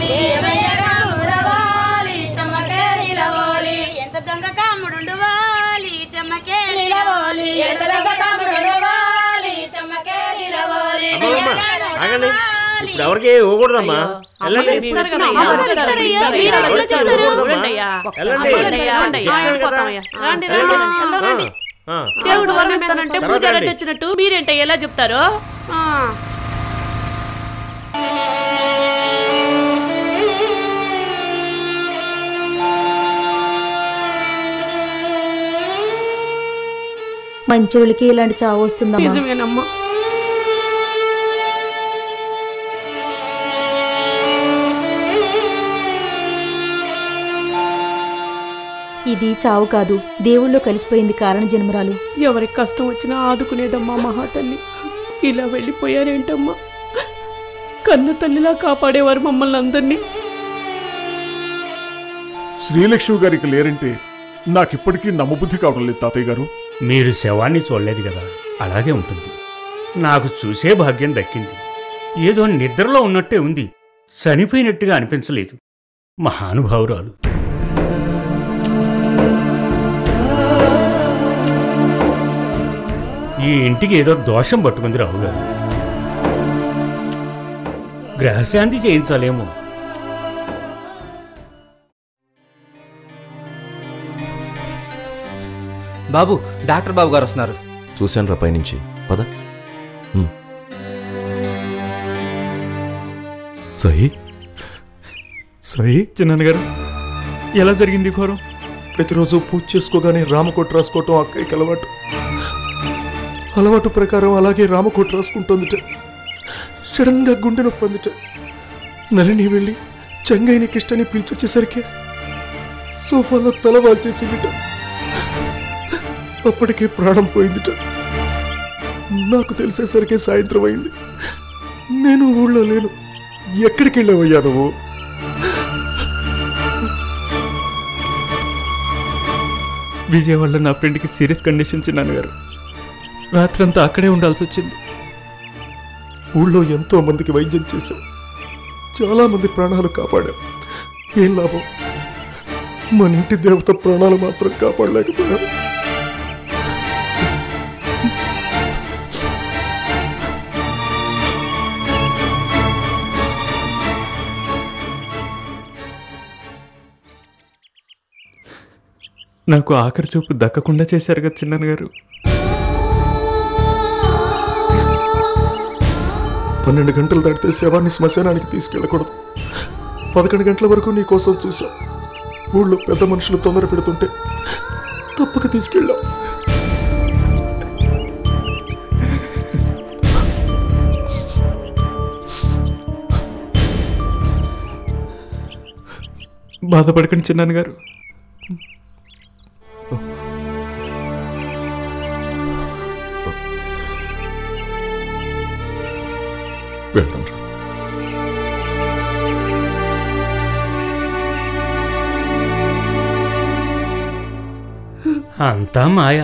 ఏమయ్య కాముడవాలి చెమ్మకేలిల ఓలి ఎంత దొంగ కాముడు వాలి చెమ్మకేలిల ఓలి ఎంత దొంగ కాముడు వాలి చెమ్మకేలిల ఓలి అమ్మమ్మ ఆగండి ఇప్పుడు ఎవరికి ఇవ్వకూడదమ్మా వెళ్ళండి ఇస్తారు కదా, అమ్మగారు ఇస్తారు, ఇస్తారు. మీరు అలా ఎవరికి చెప్తారు. ఇవ్వకూడదమ్మా? చూడండయ్యా. వెళ్ళండి అమ్మగారయ్యా, చెప్పాను రండి, కదా. పోతామయ్యా. రండి, వెళ్ళండి. రండి, రండి. ఆ, ఆ. దేవుడు వరం ఇస్తానంటే తర్వాత పూజారి రండి. వచ్చినట్టు మీరేంట ఎలా చెప్తారు ఆ. మంచోళ్ళకి ఇలాంటి చావు వస్తుందమ్మా నిజమేనమ్మా ఇది చావు కాదు దేవుళ్ళో కలిసిపోయింది కారణ జన్మరాలు ఎవరికి కష్టం వచ్చినా ఆదుకునేదమ్మా మహాతల్లి ఇలా వెళ్ళిపోయారేంటమ్మా కన్న తల్లిలా కాపాడేవారు మమ్మల్ని అందరినీ శ్రీలక్ష్మి గారికి లేరంటే నాకిప్పటికీ నమ్మబుద్ధి కావడం లేదు తాతయ్య గారు మీరు శవాన్ని చూడలేదు కదా అలాగే ఉంటుంది నాకు చూసే భాగ్యం దక్కింది ఏదో నిద్రలో ఉన్నట్టే ఉంది చనిపోయినట్టుగా అనిపించలేదు మహానుభావురాలు ఈ ఇంటికి ఏదో దోషం పట్టుకుంది రావు గారు గ్రహశాంతి చేయించాలేమో బాబు డాక్టర్ బాబు గారు వస్తున్నారు చూశాను రా పైనుంచి పద హ్మ్. సహి సహి చిన్నాన్నగారు ఎలా జరిగింది ఘోరం ప్రతిరోజు పూజ చేసుకోగానే రామకోట రాసుకోవటం అక్కయ్యకి అలవాటు అలవాటు ప్రకారం అలాగే రామకోట రాసుకుంటోందిట సడన్గా గుండె నొప్పి అందిట నలిని వెళ్ళి చెంగైన కిష్టని పిలిచొచ్చేసరికి సోఫాలో తల వాల్చేసిందిట అప్పటికే ప్రాణం పోయిందిట నాకు తెలిసేసరికి సాయంత్రం అయింది నేను ఊళ్ళో లేను ఎక్కడికి వెళ్ళావయ్యా నువ్వు విజయవాడలో నా ఫ్రెండ్కి సీరియస్ కండిషన్ చిన్నాన్నగారు రాత్రంతా అక్కడే ఉండాల్సి వచ్చింది ఊళ్ళో ఎంతో మందికి వైద్యం చేశాం చాలా మంది ప్రాణాలు కాపాడాం ఏం లాభం మన ఇంటి దేవత ప్రాణాలు మాత్రం కాపాడలేకపోయాం నాకు ఆఖరి చూపు దక్కకుండా చేశారు కదా చిన్నాన్నగారు పన్నెండు గంటలు దాటితే శవాన్ని శ్మశానానికి తీసుకెళ్ళకూడదు పదకొండు గంటల వరకు నీ కోసం చూసాం ఊళ్ళో పెద్ద మనుషులు తొందర పెడుతుంటే తప్పక తీసుకెళ్ళాం బాధపడకండి చిన్నాన్నగారు వెళ్తాం రా అంతా మాయా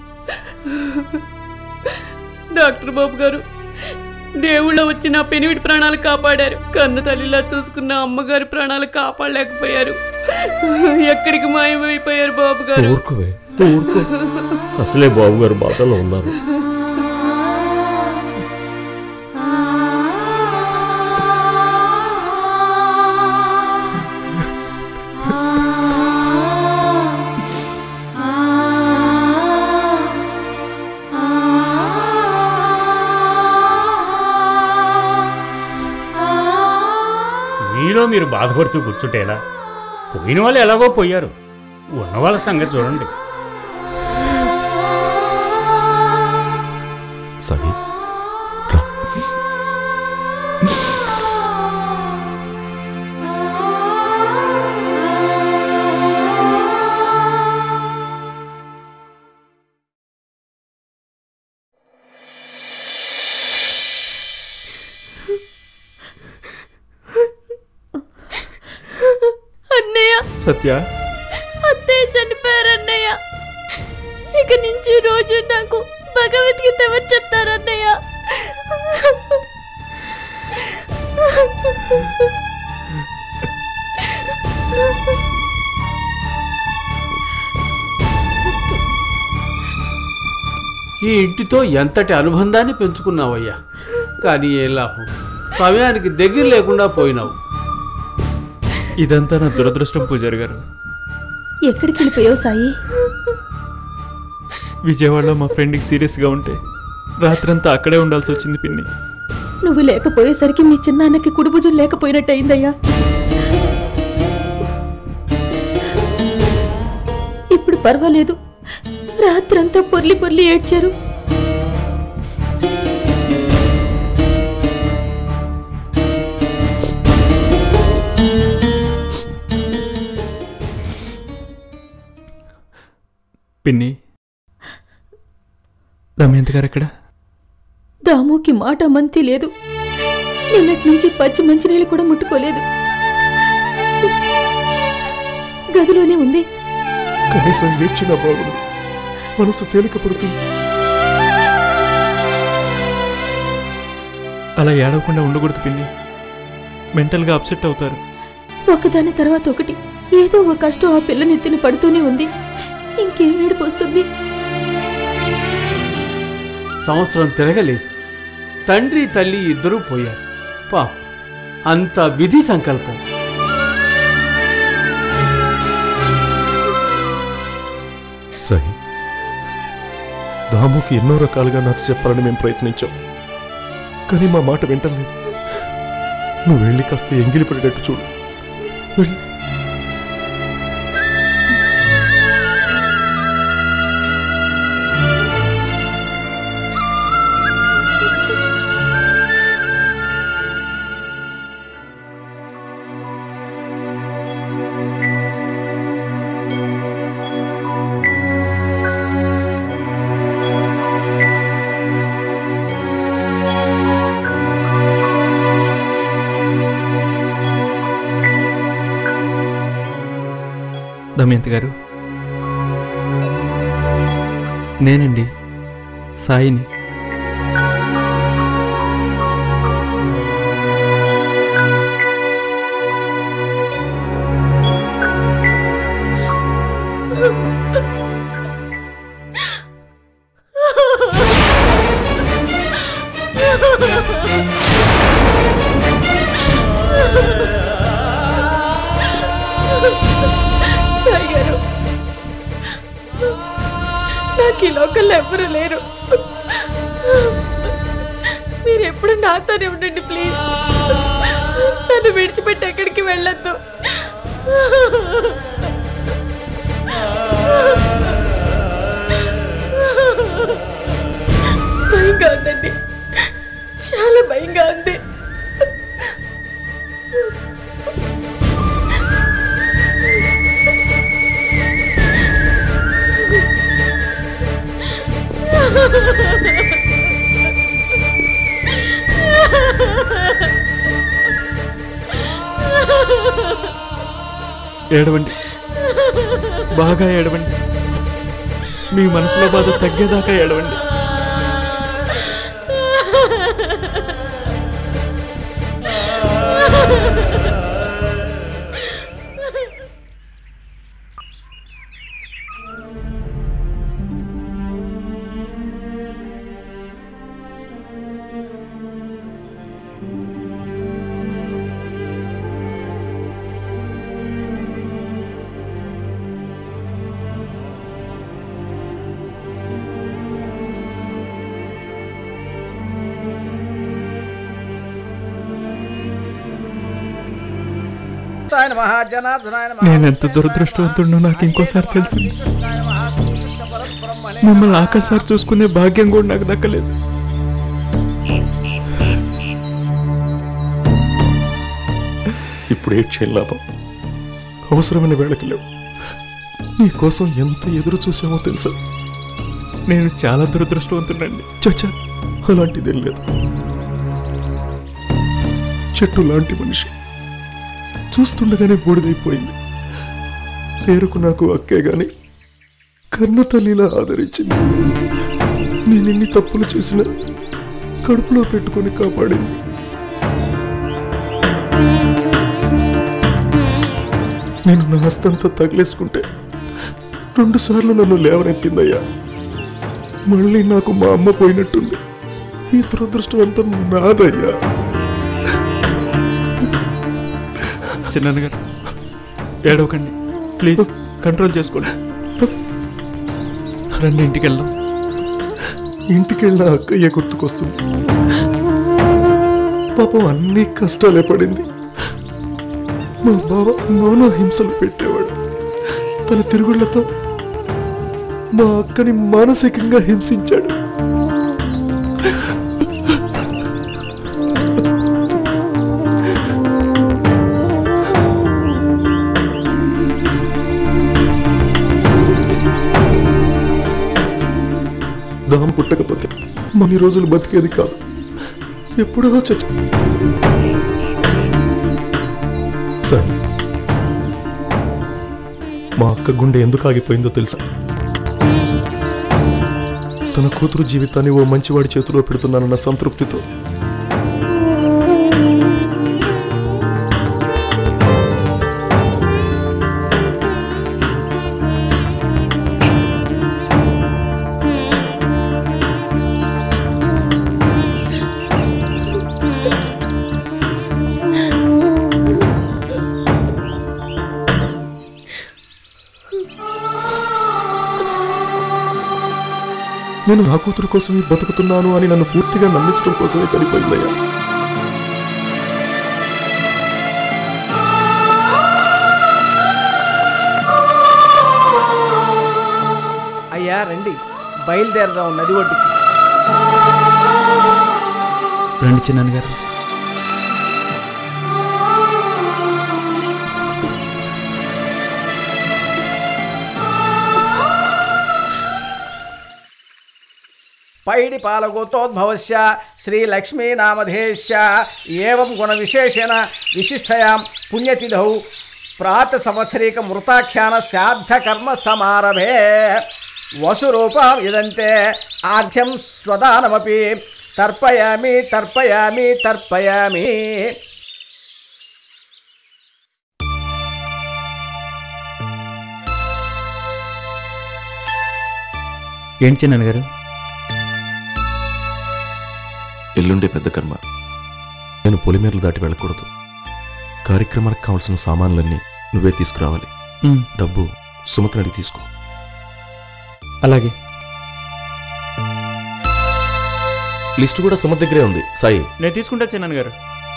డాక్టర్ బాబు గారు దేవుళ్ళ వచ్చి నా పెనివిడి ప్రాణాలు కాపాడారు కన్న తల్లిలా చూసుకున్న అమ్మగారి ప్రాణాలు కాపాడలేకపోయారు ఎక్కడికి మాయమైపోయారు బాబు గారు ఊరుకోవే ఊరుకో అసలే బాబు గారు బాధలో ఉన్నారు మీలో మీరు బాధపడుతూ కూర్చుంటే ఎలా పోయిన వాళ్ళు ఎలాగో పోయారు ఉన్న వాళ్ళ సంగతి చూడండి సహి అన్నయ్య సత్య అత్తయ్య చనిపోయారు అన్నయ్య ఇక నుంచి రోజు నాకు భగవద్గీత ఎవరు చెప్తారన్నయ్య ఈ ఇంటితో ఎంతటి అనుబంధాన్ని పెంచుకున్నావయ్యా కానీ ఏం లాభం సమయానికి దగ్గర లేకుండా పోయినావు ఇదంతా నా దురదృష్టం పూజారి గారు ఎక్కడికి వెళ్ళిపోయావు సాయి విజయవాడలో మా ఫ్రెండ్కి సీరియస్గా ఉంటే రాత్రంతా అక్కడే ఉండాల్సి వచ్చింది పిన్ని నువ్వు లేకపోయేసరికి మీ చిన్నాన్నకి కుడిభుజం లేకపోయినట్టు అయిందయ్యా ఇప్పుడు పర్వాలేదు రాత్రంతా పొర్లి పొర్లి ఏడ్చారు పిన్ని దమయంత్ గారు ఎక్కడ దాముకి మాట మంతి లేదు నిన్నటి నుంచి పచ్చి మంచినీళ్ళు కూడా ముట్టుకోలేదు గదిలోనే ఉంది కనీసం ఏడ్చిన బాగుంది మనసు తేలిక పడుతుంది అలా ఏడవకుండా ఉండకూడదు పిన్ని మెంటల్గా అప్సెట్ అవుతారు ఒకదాని తర్వాత ఒకటి ఏదో ఒక కష్టం ఆ పిల్ల నెత్తిన పడుతూనే ఉంది ఇంకేం ఏడుపు వస్తుంది సంవత్సరం తిరగలేదు తండ్రి తల్లి ఇద్దరూ పోయారు పాప అంత విధి సంకల్పం సాయి దాముకి ఎన్నో రకాలుగా నాకు చెప్పాలని మేము ప్రయత్నించాం కానీ మా మాట వింటలేదు నువ్వు వెళ్ళి కాస్త ఎంగిలి పడేటట్టు చూడు వెళ్ళి దమయంత్ గారు నేనండి సాయిని సాయి గారు నాకు ఈ లోకల్లో ఎవ్వరూ లేరు మీరు ఎప్పుడు నాతోనే ఉండండి ప్లీజ్ నన్ను విడిచిపెట్టి ఎక్కడికి వెళ్ళొద్దు భయంగా ఉందండి చాలా భయంగా ఉంది ఏడవండి బాగా ఏడవండి మీ మనసులో బాధ తగ్గేదాకా ఏడవండి నేనెంత దురదృష్టవంతుడో నాకు ఇంకోసారి తెలిసింది మిమ్మల్ని ఆఖరిసారి చూసుకునే భాగ్యం కూడా నాకు దక్కలేదు ఇప్పుడు ఏడ్చేం లాభం అవసరమైన వేళకి లేవు నీ కోసం ఎంత ఎదురు చూసామో తెలుసా నేను చాలా దురదృష్టవంతుడండి చచ్చా అలాంటిదేం లేదు చెట్టు లాంటి మనిషి చూస్తుండగానే బూడిదైపోయింది పేరుకు నాకు అక్కే గాని కన్న తల్లిలా ఆదరించింది నేనెన్ని తప్పులు చేసినా కడుపులో పెట్టుకొని కాపాడింది నేను నా హస్తంతో తగిలేసుకుంటే రెండుసార్లు నన్ను లేవనెత్తిందయ్యా మళ్ళీ నాకు మా అమ్మ పోయినట్టుంది ఈ దురదృష్టం అంతా నాదయ్యా చిన్నాన్నగారు ఏడవకండి ప్లీజ్ కంట్రోల్ చేసుకోండి రండి ఇంటికి వెళ్దాం ఇంటికి వెళ్ళిన అక్కయ్య గుర్తుకొస్తుంది పాపం అన్ని కష్టాలే పడింది మా బావ నానా హింసలు పెట్టేవాడు తన తిరుగుళ్లతో మా అక్కని మానసికంగా హింసించాడు దాహం పుట్టకపోతే మన రోజులు బతికేది కాదు ఎప్పుడో చచ్చ సరే మా అక్క గుండె ఎందుకు ఆగిపోయిందో తెలుసా తన కూతురు జీవితాన్ని ఓ మంచివాడి చేతిలో పెడుతున్నానన్న సంతృప్తితో నేను నా కూతురు కోసమే బతుకుతున్నాను అని నన్ను పూర్తిగా నమ్మించడం కోసమే చనిపోయిందయ్యా అయ్యా రండి బయలుదేరదాం నది ఒడ్డుకి రండి చిన్నాన్నగారు పైడి పాలగోతోద్భవస్య శ్రీ లక్ష్మీనామధేశ్య ఏవం గుణ విశేషణ విశిష్టయాం పుణ్యతిథౌ ప్రాత సంవత్సరీక మృతాఖ్యాన శ్రాద్ధ కర్మ సమారభే వసురూపం ఇదంతే ఆర్ధ్యం స్వదానమపి తర్పయామి తర్పయామి తర్పయామి ఏంటి చిన్నాన్నగారు ఎల్లుండే పెద్ద కర్మ నేను పొలిమేరలు దాటి వెళ్ళకూడదు కార్యక్రమానికి కావాల్సిన సామాన్లన్నీ నువ్వే తీసుకురావాలి మ్. డబ్బు సుమతిని అడిగి తీసుకో అలాగే లిస్టు కూడా సుమతి దగ్గరే ఉంది సాయి నేను తీసుకుంటా చిన్నాన్నగారు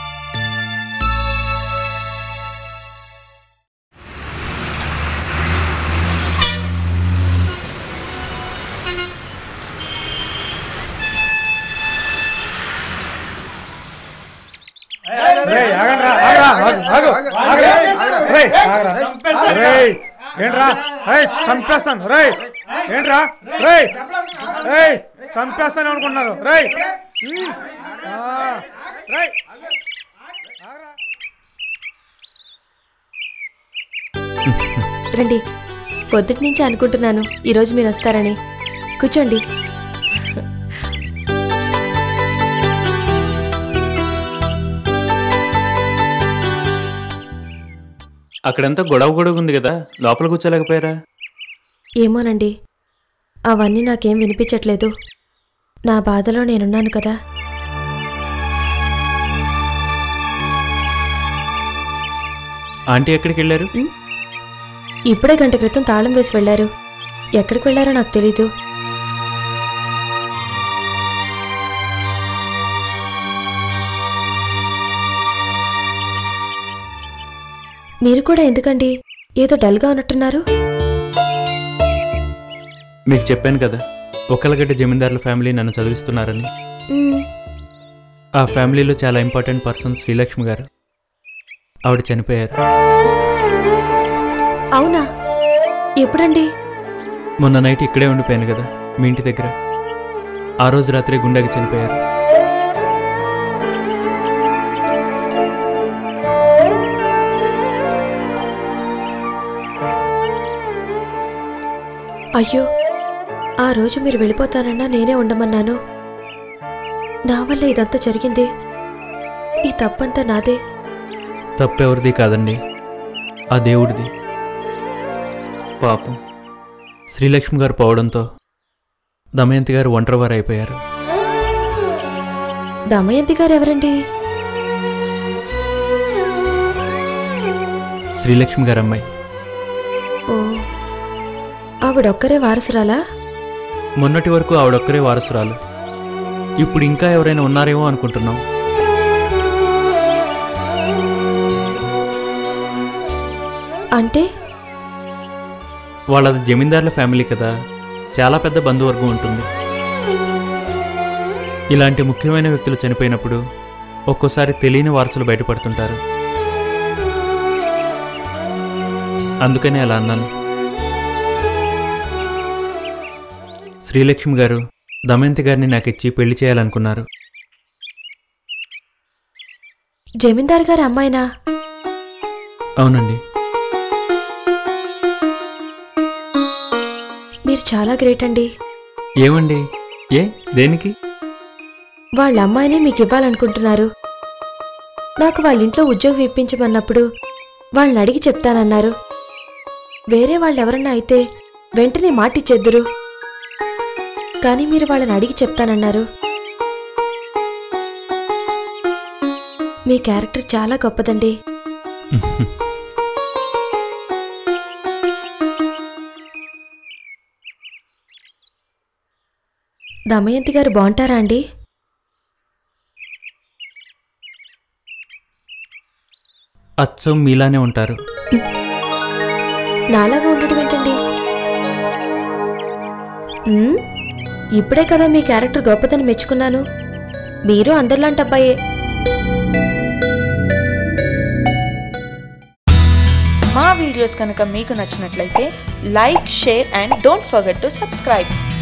ఏంట్రా రేయ్ చంపేస్తాను రేయ్ ఏంట్రా రేయ్ రేయ్ చంపేస్తాను అనుకుంటున్నారు రేయ్ ఉమ్. ఆ, రేయ్ రండి పొద్దుటి నుంచి అనుకుంటున్నాను ఈరోజు మీరు వస్తారని కూర్చోండి అక్కడంతా గొడవ గొడవ ఉంది కదా లోపల కూర్చోలేకపోయారా ఏమోనండి అవన్నీ నాకేం వినిపించట్లేదు నా బాధలో నేనున్నాను కదా ఆంటీ ఎక్కడికి వెళ్ళారు ఇప్పుడే గంట క్రితం తాళం వేసి వెళ్ళారు ఎక్కడికి వెళ్ళారో నాకు తెలీదు మీరు కూడా ఎందుకండి ఏదో డల్గా ఉన్నట్టున్నారు మీకు చెప్పాను కదా ఒక్కలగడ్డ జమీందారుల ఫ్యామిలీ నన్ను చదివిస్తున్నారని మ్మ్. ఆ ఫ్యామిలీలో చాలా ఇంపార్టెంట్ పర్సన్ శ్రీలక్ష్మి గారు ఆవిడ చనిపోయారు అవునా ఎప్పుడండి మొన్న నైట్ ఇక్కడే ఉండిపోయాను కదా మీ ఇంటి దగ్గర ఆ రోజు రాత్రి గుండెకి చనిపోయారు అయ్యో ఆ రోజు మీరు వెళ్ళిపోతానన్నా నేనే ఉండమన్నాను నా వల్ల ఇదంతా జరిగింది ఈ తప్పంతా నాదే తప్పెవరిది కాదండి ఆ దేవుడిది పాపం శ్రీలక్ష్మి గారు పోవడంతో దమయంతి గారు ఒంటరివారు అయిపోయారు దమయంతి గారు ఎవరండి శ్రీలక్ష్మి గారు అమ్మాయి ఓ ఆవిడొక్కరే వారసురాలా మొన్నటి వరకు ఆవిడొక్కరే వారసురాలు ఇప్పుడు ఇంకా ఎవరైనా ఉన్నారేమో అనుకుంటున్నాం అంటే వాళ్ళది జమీందారుల ఫ్యామిలీ కదా చాలా పెద్ద బంధువర్గం ఉంటుంది ఇలాంటి ముఖ్యమైన వ్యక్తులు చనిపోయినప్పుడు ఒక్కోసారి తెలియని వారసులు బయటపడుతుంటారు అందుకనే అలా అన్నాను శ్రీలక్ష్మి గారు దమయంతి గారిని నాకు ఇచ్చి పెళ్లి చేయాలనుకున్నారు జమీందార్ గారి అమ్మాయినా అవునండి మీరు చాలా గ్రేట్ అండి ఏమండి ఏ దేనికి వాళ్ళ అమ్మాయిని మీకు ఇవ్వాలనుకుంటున్నారు నాకు వాళ్ళ ఇంట్లో ఉద్యోగం ఇప్పించమన్నప్పుడు వాళ్ళని అడిగి చెప్తానన్నారు వేరే వాళ్ళు ఎవరన్నా అయితే వెంటనే మాటిచ్చేద్దురు కానీ మీరు వాళ్ళని అడిగి చెప్తానన్నారు మీ క్యారెక్టర్ చాలా గొప్పదండి దమయంతి గారు బాగుంటారా అండి అచ్చం మీలానే ఉంటారు నాలాగా ఉండడం ఏంటండి ఉమ్, ఇప్పుడే కదా మీ క్యారెక్టర్ గొప్పదని మెచ్చుకున్నాను మీరు అందరిలాంటి అబ్బాయే మా వీడియోస్ కనుక మీకు నచ్చినట్లయితే like share and don't forget to subscribe